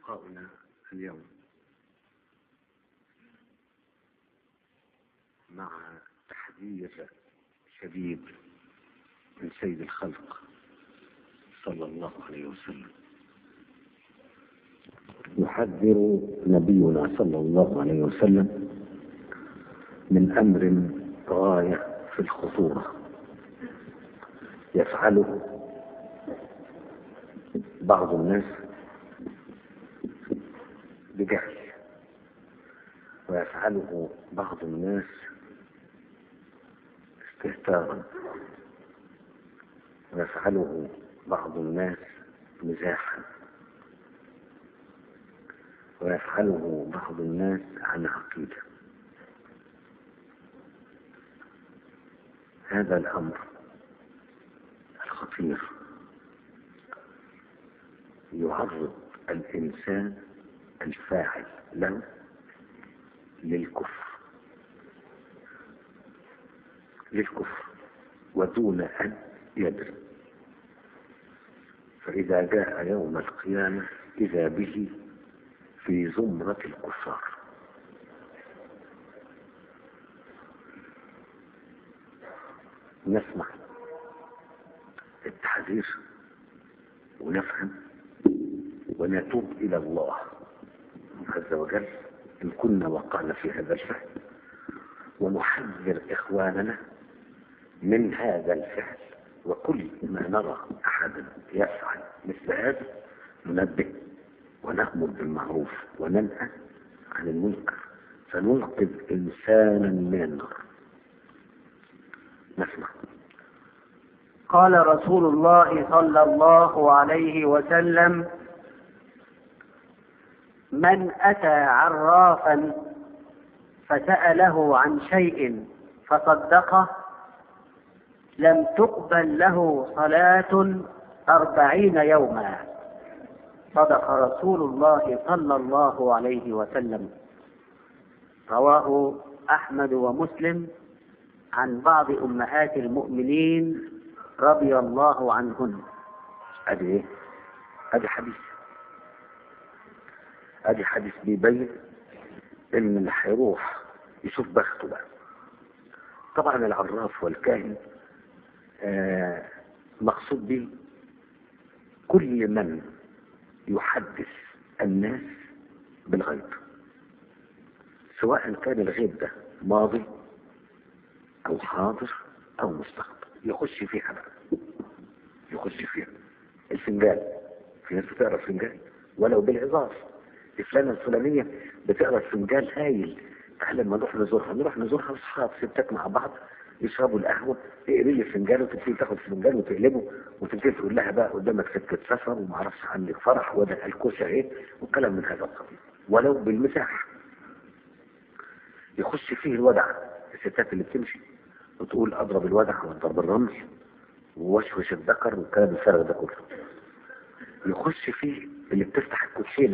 لقاؤنا اليوم مع تحذير شديد من سيد الخلق صلى الله عليه وسلم يحذر نبينا صلى الله عليه وسلم من امر غايه في الخطوره يفعله بعض الناس بجهل ويفعله بعض الناس استهتارا ويفعله بعض الناس مزاحا ويفعله بعض الناس عن عقيده هذا الامر الخطير يعرض الانسان الفاعل له للكفر للكفر ودون ان يدري فاذا جاء يوم القيامه اذا به في زمره الكفار نسمع التحذير ونفهم ونتوب إلى الله عز وجل إن كنا وقعنا في هذا الفعل ونحذر إخواننا من هذا الفعل وكل ما نرى أحدا يفعل مثل هذا ننبه ونأمر بالمعروف وننهى عن المنكر فننقذ إنسانا من النار نسمع قال رسول الله صلى الله عليه وسلم من أتى عرافا فسأله عن شيء فصدقه لم تقبل له صلاة أربعين يوما صدق رسول الله صلى الله عليه وسلم رواه أحمد ومسلم عن بعض أمهات المؤمنين رضي الله عنهن ادي ايه ادي حديث ادي حديث بيبين ان اللي هيروح يشوف بخته بقى طبعا العراف والكاهن آه مقصود به كل من يحدث الناس بالغيب سواء كان الغيب ده ماضي او حاضر او مستقبل يخش فيها بقى يخش فيها الفنجان في ناس بتقرا الفنجان ولو بالعظاف فلانة الفلانية بتقرا الفنجان هايل تعال لما نروح نزورها نروح نزورها اصحاب ستات مع بعض يشربوا القهوة تقري لي الفنجان وتبتدي تاخد الفنجان وتقلبه وتبتدي تقول لها بقى قدامك سكة سفر وما اعرفش عندك فرح وده الكوسة ايه وكلام من هذا القبيل ولو بالمساح يخش فيه الودع الستات اللي بتمشي وتقول اضرب الودع واضرب الرمل ووشوش الذكر والكلام الفارغ ده كله يخش فيه اللي بتفتح الكوتشينه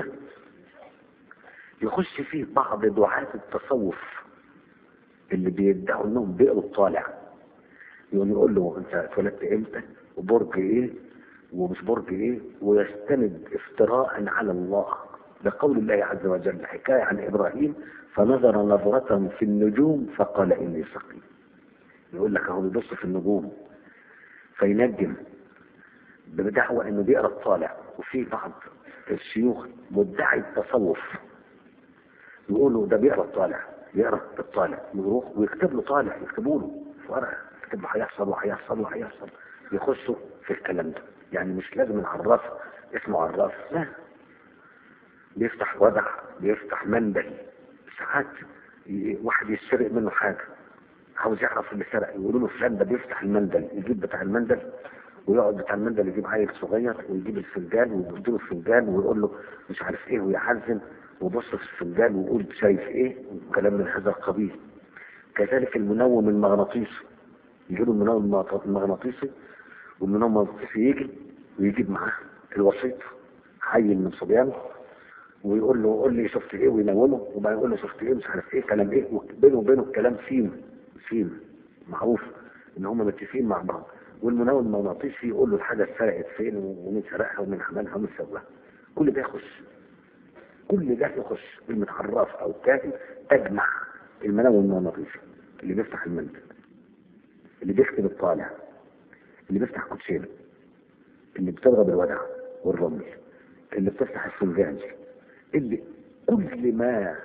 يخش فيه بعض دعاة التصوف اللي بيدعوا انهم بيقروا الطالع يقول يقول له انت اتولدت امتى وبرج ايه ومش برج ايه ويستند افتراء على الله لقول الله عز وجل حكاية عن ابراهيم فنظر نظرة في النجوم فقال اني سقيم يقول لك اهو بيبص في النجوم فينجم بدعوى انه بيقرا الطالع وفي بعض الشيوخ مدعي التصوف يقولوا ده بيقرا الطالع بيقرا الطالع يروح ويكتب له طالع يكتبوا له في ورقه يكتب له هيحصل وهيحصل وهيحصل يخشوا في الكلام ده يعني مش لازم العراف اسمه عراف لا بيفتح ودع بيفتح منبل ساعات واحد يسرق منه حاجه عاوز يعرف اللي سرق يقولوا له فلان ده بيفتح المندل يجيب بتاع المندل ويقعد بتاع المندل يجيب عيل صغير ويجيب الفنجان ويديله الفنجان ويقول له مش عارف ايه ويعزم وبص في الفنجان ويقول شايف ايه وكلام من هذا القبيل كذلك المنوم المغناطيسي يجيب المنوم المغناطيسي والمنوم المغناطيسي يجي ويجيب معاه الوسيط عيل من صبيانه ويقول له قول لي شفت ايه وينومه وبعدين يقول له شفت ايه مش عارف ايه كلام ايه وبينه وبينه الكلام سين سين معروف ان هم متفقين مع بعض والمناول المغناطيسي يقول له الحاجه اتسرقت فين ومين سرقها ومين عملها ومين سواها كل ده يخش كل ده يخش كلمة عراف أو كاهن تجمع المناوي المغناطيسي اللي بيفتح المنزل اللي بيكتب الطالع اللي بيفتح كوتشينه اللي بتضرب الودع والرمل اللي بتفتح الفنجان اللي كل ما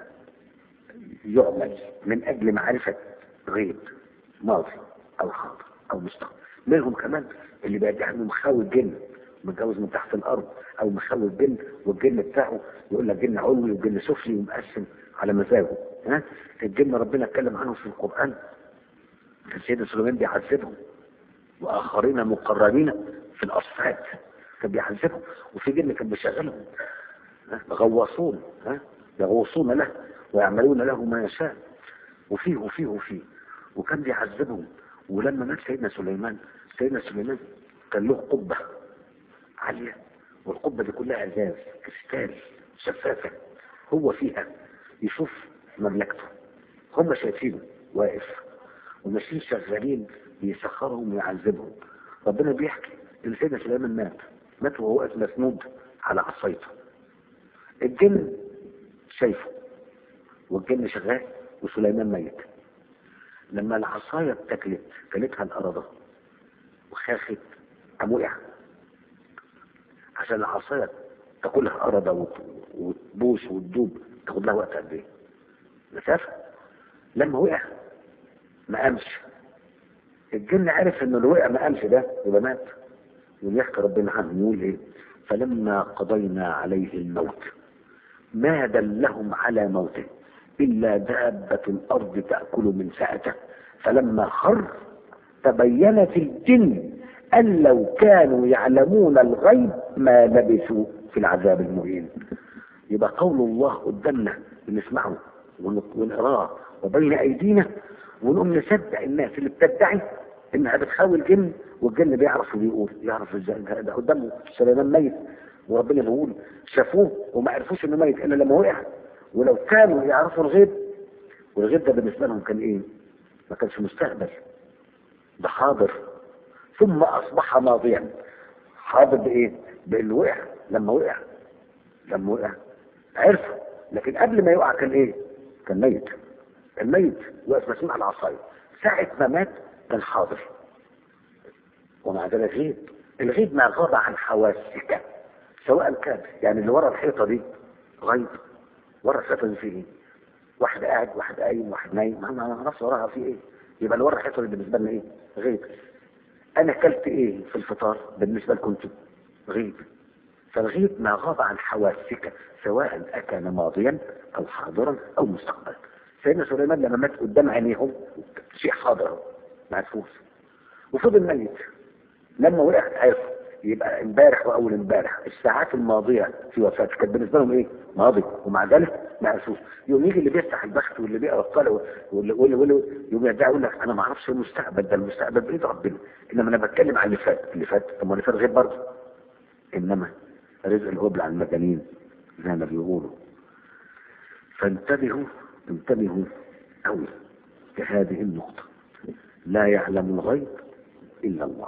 يعمل من اجل معرفة غيب ماضي او حاضر او مستقبل منهم كمان اللي بيدعي انه مخاوي الجن متجوز من تحت الارض او مخاوي الجن والجن بتاعه يقول لك جن علوي وجن سفلي ومقسم على مزاجه ها الجن ربنا اتكلم عنهم في القران كان سيدنا سليمان بيعذبهم واخرين مقربين في الاصفاد كان بيعذبهم وفي جن كان بيشغلهم ها؟ غواصون ها يغوصون له ويعملون له ما يشاء وفيه وفيه وفيه وكان بيعذبهم ولما مات سيدنا سليمان سيدنا سليمان كان له قبة عالية والقبة دي كلها ازاز كريستال شفافة هو فيها يشوف مملكته هم شايفينه واقف وماشيين شغالين بيسخرهم ويعذبهم ربنا بيحكي ان سيدنا سليمان مات مات وهو واقف مسنود على عصايته الجن شايفه والجن شغال وسليمان ميت لما العصاية اتكلت كلتها الأرضة وخافت قام وقع عشان العصاية تاكلها أرضة وت- وتبوس وتدوب تاخد لها وقت قد ايه؟ مسافة لما وقع ما قامش الجن عرف انه اللي وقع ما قامش ده يبقى مات يقول يحكي ربنا عنه يقول ايه فلما قضينا عليه الموت ما دلهم على موته إلا دابة الأرض تأكل من سأته فلما خر تبينت الجن أن لو كانوا يعلمون الغيب ما لبثوا في العذاب المهين يبقى قول الله قدامنا بنسمعه ون- ونقراه وبين أيدينا ونقوم نصدق الناس اللي بتدعي انها بتخاوي الجن والجن بيعرف وبيقول يعرف ازاي ده ده قدامه سليمان ميت وربنا بيقول شافوه وما عرفوش انه ميت الا لما وقع ولو كانوا يعرفوا الغيب والغيب ده بالنسبه لهم كان ايه؟ ما كانش مستقبل ده حاضر ثم اصبح ماضيا حاضر بايه؟ بانه وقع لما وقع لما وقع عرفه لكن قبل ما يقع كان ايه؟ كان ميت كان ميت واقف مسموع على العصايه ساعه ما مات كان حاضر ومع ذلك غيب الغيب ما غاب عن حواسك سواء كان يعني اللي ورا الحيطه دي غيب ورا الحيطه دي فيه ايه؟ واحد قاعد واحد قايم واحد نايم ما ما نعرفش وراها في ايه يبقى اللي ورا الحيطه دي بالنسبه لنا ايه؟ غيب انا اكلت ايه في الفطار بالنسبه لكم انتم؟ غيب فالغيب ما غاب عن حواسك سواء أكان ماضيا أو حاضرا أو مستقبلا سيدنا سليمان لما مات قدام عينيهم شيء حاضر أهو، ما عرفوش وفضل ميت لما وقع عرفوا يبقى امبارح واول امبارح الساعات الماضيه في وفاته كانت بالنسبه لهم ايه؟ ماضي ومع ذلك ما عرفوش يوم يجي اللي بيفتح البخت واللي بيقرا الطالع واللي واللي واللي يوم يرجع يقول لك انا ما اعرفش المستقبل ده المستقبل بايد ربنا انما انا بتكلم عن اللي فات اللي فات طب ما اللي فات غير برضه انما رزق الهبل على المجانين زي ما بيقولوا فانتبهوا انتبهوا قوي لهذه النقطة لا يعلم الغيب إلا الله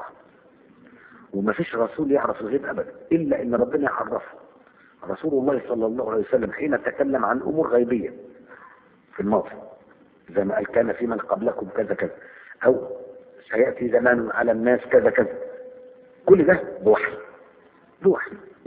وما فيش رسول يعرف الغيب أبدا إلا إن ربنا يعرفه رسول الله صلى الله عليه وسلم حين تكلم عن أمور غيبية في الماضي زي ما قال كان في من قبلكم كذا كذا أو سيأتي زمان على الناس كذا كذا كل ده بوحي بوحي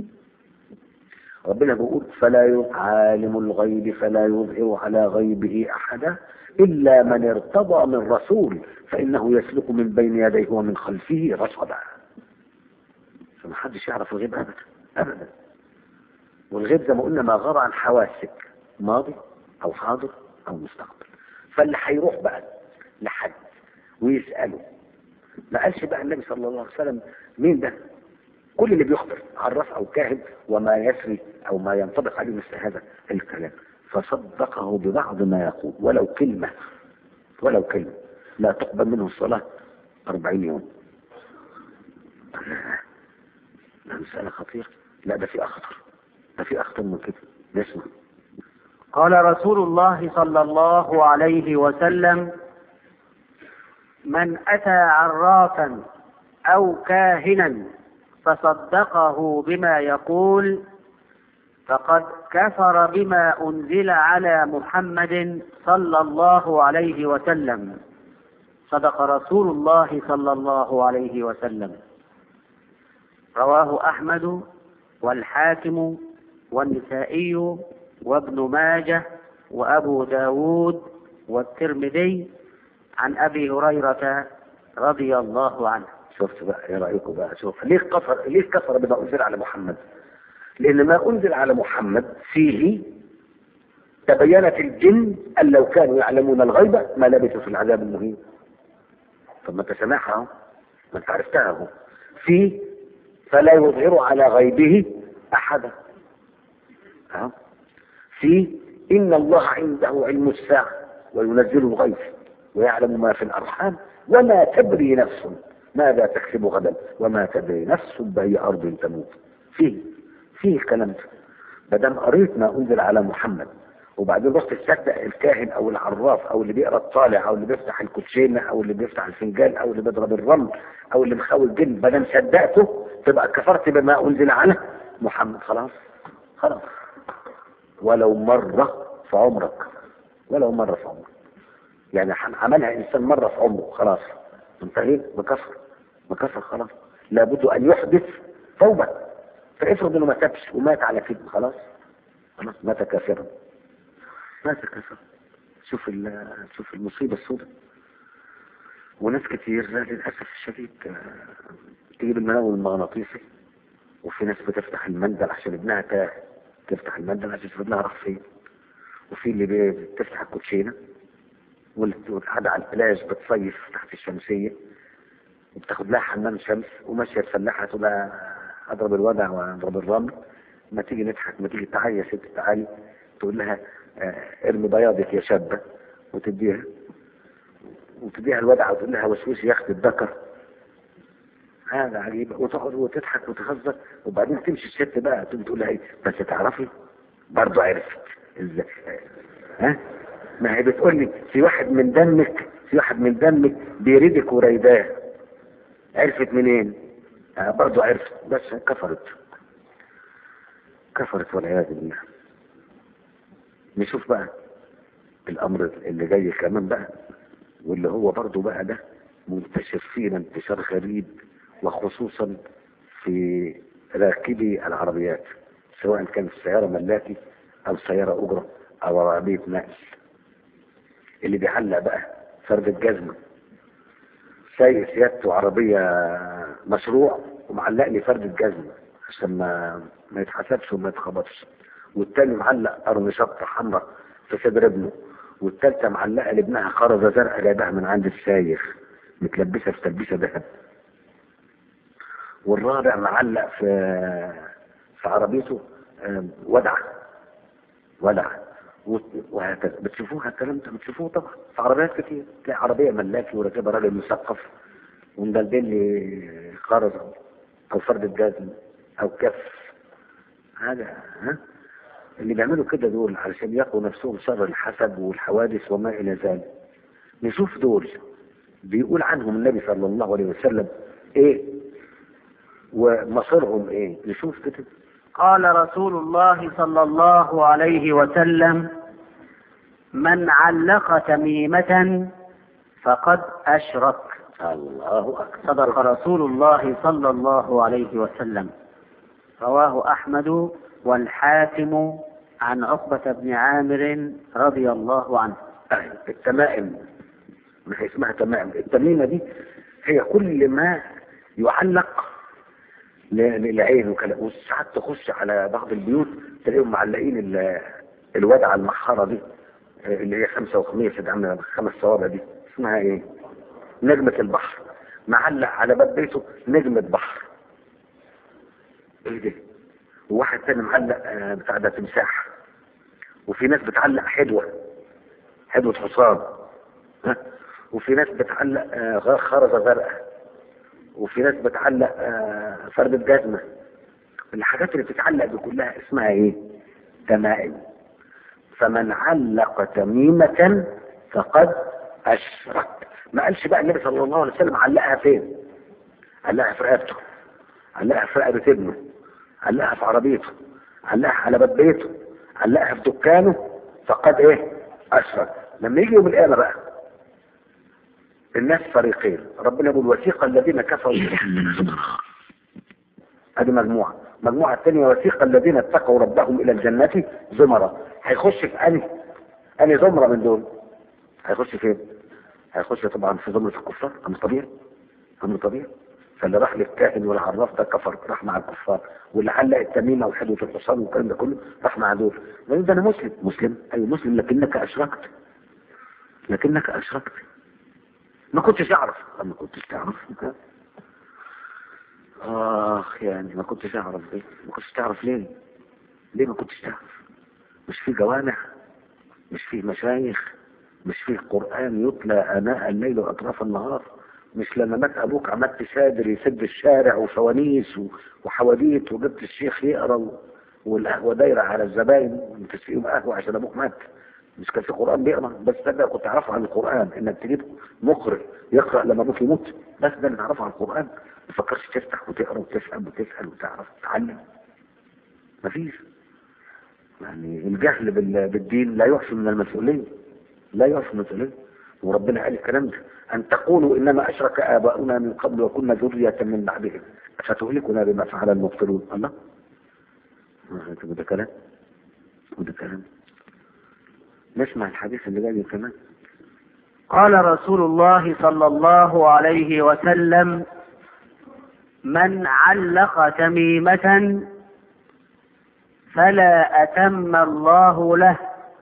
ربنا بيقول فلا ي- عالم الغيب فلا يظهر على غيبه احدا الا من ارتضى من رسول فانه يسلك من بين يديه ومن خلفه رصدا فما حدش يعرف الغيب ابدا ابدا والغيب زي ما قلنا ما غاب عن حواسك ماضي او حاضر او مستقبل فاللي هيروح بقى لحد ويساله ما قالش بقى النبي صلى الله عليه وسلم مين ده كل اللي بيخبر عرف او كاهن وما يسري او ما ينطبق عليه مثل هذا الكلام فصدقه ببعض ما يقول ولو كلمة ولو كلمة لا تقبل منه الصلاة أربعين يوم لا مسألة خطيرة لا ده في أخطر ده في أخطر من كده نسمع قال رسول الله صلى الله عليه وسلم من أتى عرافا أو كاهنا فصدقه بما يقول فقد كفر بما أنزل على محمد صلى الله عليه وسلم صدق رسول الله صلى الله عليه وسلم رواه أحمد والحاكم والنسائي وابن ماجه وأبو داود والترمذي عن أبي هريرة رضي الله عنه شفت بقى ايه رايكم بقى شوف ليه كفر ليه كفر بما انزل على محمد لان ما انزل على محمد فيه تبينت الجن ان لو كانوا يعلمون الغيب ما لبثوا في العذاب المهين طب ما انت سامعها اهو ما انت عرفتها اهو فيه فلا يظهر على غيبه احدا ها في ان الله عنده علم الساعه وينزل الغيث ويعلم ما في الارحام وما تدري نفس ماذا تكسب غدا وما تدري نفس باي ارض تموت فيه فيه الكلام ده ما دام قريت ما انزل على محمد وبعدين رحت تصدق الكاهن او العراف او اللي بيقرا الطالع او اللي بيفتح الكوتشينه او اللي بيفتح الفنجان او اللي بيضرب الرمل او اللي مخاوي الجن ما دام صدقته تبقى كفرت بما انزل على محمد خلاص خلاص ولو مره في عمرك ولو مره في عمرك يعني عملها انسان مره في عمره خلاص انتهينا بكفر بكفر خلاص لابد ان يحدث توبه فافرض انه ما تابش ومات على كده خلاص خلاص مات كافرا مات كافرا شوف ال- شوف المصيبه السوداء وناس كتير للاسف الشديد آه، تجيب المناول المغناطيسي وفي ناس بتفتح المندل عشان ابنها تاه تفتح المندل عشان تشوف ابنها راح فين وفي اللي بتفتح الكوتشينه واللي قاعده على البلاج بتصيف تحت الشمسيه وبتاخد لها حمام شمس وماشيه تفلحها تقول لها اضرب الودع واضرب الرمل ما تيجي نضحك ما تيجي تعالي يا ست تعالي تقول لها آه، ارمي بياضك يا شابه وتديها وتديها الودع وتقول لها وسوسي يا اختي الذكر هذا عجيب وتقعد وتضحك وتهزر وبعدين تمشي الست بقى تقوم تقول لها ايه بس تعرفي برضه عرفت ازاي ها ما هي بتقول لي في واحد من دمك في واحد من دمك بيريدك وريداه عرفت منين آه برضه عرفت بس كفرت كفرت والعياذ بالله نشوف بقى الامر اللي جاي كمان بقى واللي هو برضه بقى ده منتشر فينا انتشار غريب وخصوصا في راكبي العربيات سواء كانت سيارة ملاكي او سيارة اجرة او عربية نقل اللي بيعلق بقى فرد الجزمة سايق سيادته عربية مشروع ومعلق لي فرد الجزمة عشان ما ما يتحسبش وما يتخبطش والتاني معلق قرن شطة حمراء في صدر ابنه والتالتة معلقة لابنها خرزة زرقاء جايبها من عند السايخ متلبسة في تلبيسة ذهب والرابع معلق في في عربيته آم، ودعة ودعة وهكذا بتشوفوها الكلام ده بتشوفوه طبعا في عربيات كتير تلاقي عربية ملاكي وراكبها راجل مثقف ومدلدل لي خرزة أو فرد الجزم أو كف هذا ها اللي بيعملوا كده دول علشان يقوا نفسهم شر الحسد والحوادث وما إلى ذلك نشوف دول بيقول عنهم النبي صلى الله عليه وسلم إيه ومصيرهم إيه نشوف كده قال رسول الله صلى الله عليه وسلم من علق تميمة فقد أشرك الله أكبر صدق رسول الله صلى الله عليه وسلم رواه أحمد والحاكم عن عقبة بن عامر رضي الله عنه أهي التمائم ما هي اسمها تمائم التميمة دي هي كل ما يعلق ل- للعين وكلام وساعات تخش على بعض البيوت تلاقيهم معلقين ال- الودعة المحارة دي آه، اللي هي خمسة وخميس اللي عاملة خمس صوابع دي اسمها ايه؟ نجمة البحر معلق على باب بيته نجمة بحر ايه ده؟ وواحد تاني معلق آه، بتاع ده تمساح وفي ناس بتعلق حدوة حدوة حصان ها؟ وفي ناس بتعلق آه، غ- خرزة زرقاء وفي ناس بتعلق آه، فردة جزمة الحاجات اللي بتتعلق دي كلها اسمها ايه تمائم فمن علق تميمة فقد أشرك ما قالش بقى النبي صلى الله عليه وسلم علقها فين علقها في رقبته علقها في رقبة ابنه علقها في عربيته علقها على باب بيته علقها في دكانه فقد ايه اشرك لما يجي يوم القيامه بقى الناس فريقين ربنا يقول وثيق الذين كفروا ادي مجموعه المجموعه الثانيه وثيق الذين اتقوا ربهم الى الجنه زمرا هيخش في انهي انهي زمره من دول هيخش فين هيخش طبعا في زمره الكفار امر طبيعي امر طبيعي فاللي راح للكاهن والعراف ده كفر راح مع الكفار واللي علق التميمه وحدوه الحصان والكلام ده كله راح مع دول لان ده انا مسلم مسلم اي مسلم لكنك اشركت لكنك اشركت ما كنتش اعرف ما كنتش تعرف اخ يعني ما كنتش اعرف ليه ما كنتش تعرف ليه ليه ما كنتش تعرف مش في جوامع مش في مشايخ مش في قرآن يتلى آناء الليل وأطراف النهار مش لما مات أبوك عملت شادر يسد الشارع وفوانيس و- وحواديت وجبت الشيخ يقرا و- والقهوة دايرة على الزباين وتسقيهم قهوة عشان أبوك مات مش كان في قرآن بيقرا بس ده اللي كنت أعرفه عن القرآن إنك تجيب مقرئ يقرأ لما أبوك يموت بس ده اللي تعرفه عن القرآن ما تفكرش تفتح وتقرا وتفهم وتسأل وتعرف تتعلم مفيش يعني الجهل بال- بالدين لا يعفي من المسؤولية لا يعفي من المسؤولية وربنا قال الكلام ده أن تقولوا إنما أشرك آباؤنا من قبل وكنا ذرية من بعدهم فتهلكنا بما فعل المبطلون الله ما ده كلام وده كلام نسمع الحديث اللي جاي كمان قال رسول الله صلى الله عليه وسلم من علق تميمة فلا أتم الله له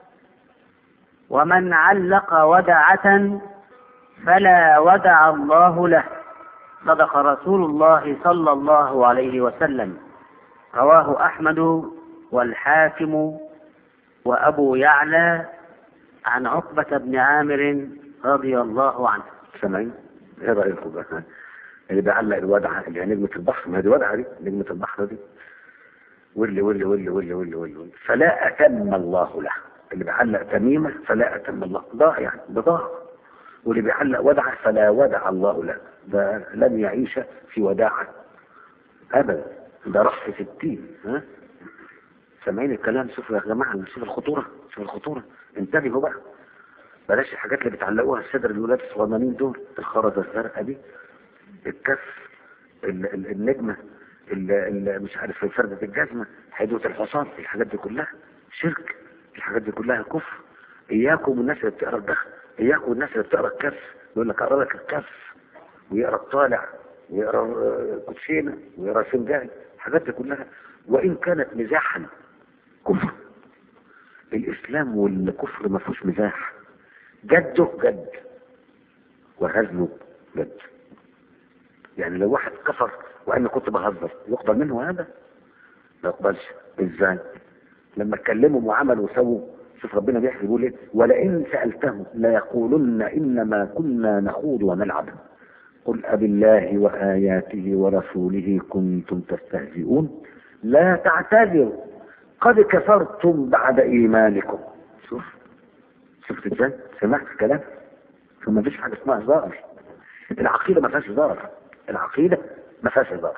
ومن علق ودعة فلا ودع الله له صدق رسول الله صلى الله عليه وسلم رواه أحمد والحاكم وأبو يعلى عن عقبة بن عامر رضي الله عنه سامعين ايه رايكم بقى اللي بيعلق الودعه اللي هي نجمه البحر ما هي دي ودعه دي نجمه البحر دي واللي واللي واللي واللي واللي واللي, واللي. فلا اتم الله له اللي بيعلق تميمه فلا اتم الله ضاع يعني ده ضاع واللي بيعلق ودعه فلا ودع الله له ده لن يعيش في وداعه ابدا ده راح في ستين ها سامعين الكلام شوفوا يا جماعه شوف الخطوره شوف الخطوره انتبهوا بقى بلاش الحاجات اللي بتعلقوها في صدر الولاد الصغننين دول الخرزه الزرقاء دي الكف ال- ال- النجمه ال- ال- مش عارف فردة الجزمه حدوة الحصان الحاجات دي كلها شرك الحاجات دي كلها كفر اياكم الناس اللي بتقرا الدخل اياكم الناس اللي بتقرا الكف يقول لك اقرا لك الكف ويقرا الطالع ويقرا آه، كوتشينه ويقرا فنجان الحاجات دي كلها وان كانت مزاحا كفر الاسلام والكفر ما فيهوش مزاح جده جد وهزله جد يعني لو واحد كفر وانا كنت بهزر يقبل منه هذا ما يقبلش ازاي لما اتكلموا وعملوا وسووا شوف ربنا بيحكي بيقول ايه ولئن سالتهم ليقولن انما كنا نخوض ونلعب قل أبالله وآياته ورسوله كنتم تستهزئون لا تعتذروا قد كفرتم بعد إيمانكم شوف شفت ازاي سمعت الكلام ثم فيش حاجة اسمها هزار العقيدة ما فيهاش هزار العقيدة ما فيهاش هزار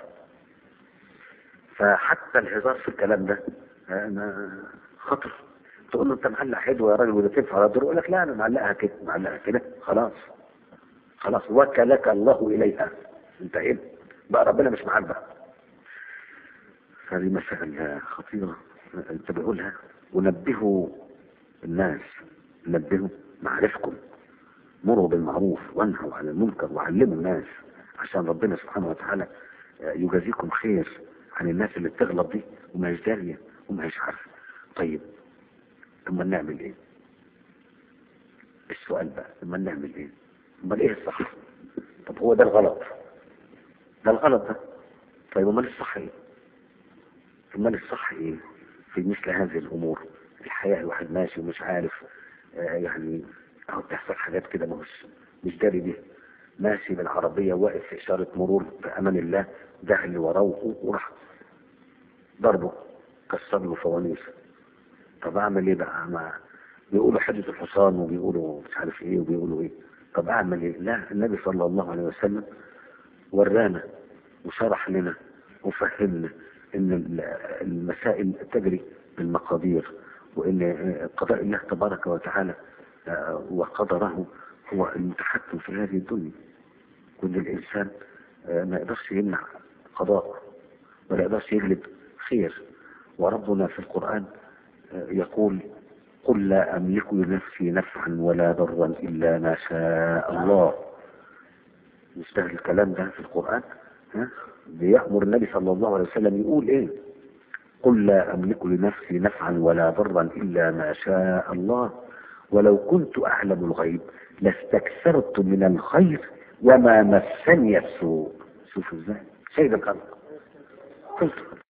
فحتى الهزار في الكلام ده أنا خطر تقول له انت معلق حدوه يا راجل وده تنفع ولا يقول لك لا انا معلقها كده معلقها كده خلاص خلاص وكلك الله اليها انتهينا بقى ربنا مش معاك بقى هذه مسألة خطيرة انتبهوا لها ونبهوا الناس نبهوا معرفكم مروا بالمعروف وانهوا عن المنكر وعلموا الناس عشان ربنا سبحانه وتعالى يجازيكم خير عن الناس اللي بتغلط دي وما هيش دارية وما هيش عارفة طيب ثم نعمل ايه السؤال بقى ثم نعمل ايه امال ايه الصح طب هو ده الغلط ده الغلط ده طيب امال الصح ايه امال الصح ايه في مثل هذه الامور الحياة الواحد ماشي ومش عارف آه يعني اهو بتحصل حاجات كده مش مش داري بيها ماشي بالعربية واقف في إشارة مرور بأمان الله ده اللي وراه وراح ضربه كسر له فوانيس طب أعمل إيه بقى ما بيقولوا حدث الحصان وبيقولوا مش عارف إيه وبيقولوا إيه طب أعمل إيه لا النبي صلى الله عليه وسلم ورانا وشرح لنا وفهمنا ان ال- المسائل تجري بالمقادير وان آه، قضاء الله تبارك وتعالى آه، وقدره هو المتحكم في هذه الدنيا كل الانسان آه، ما يقدرش يمنع قضاء ولا يقدرش يجلب خير وربنا في القرآن آه، يقول قل لا أملك لنفسي نفعا ولا ضرا إلا ما شاء الله مش ده الكلام ده في القرآن ها بيأمر النبي صلى الله عليه وسلم يقول ايه قل لا أملك لنفسي نفعا ولا ضرا إلا ما شاء الله ولو كنت أعلم الغيب لاستكثرت من الخير وما مسني السوء شوفوا ازاي سيد الخلق قلت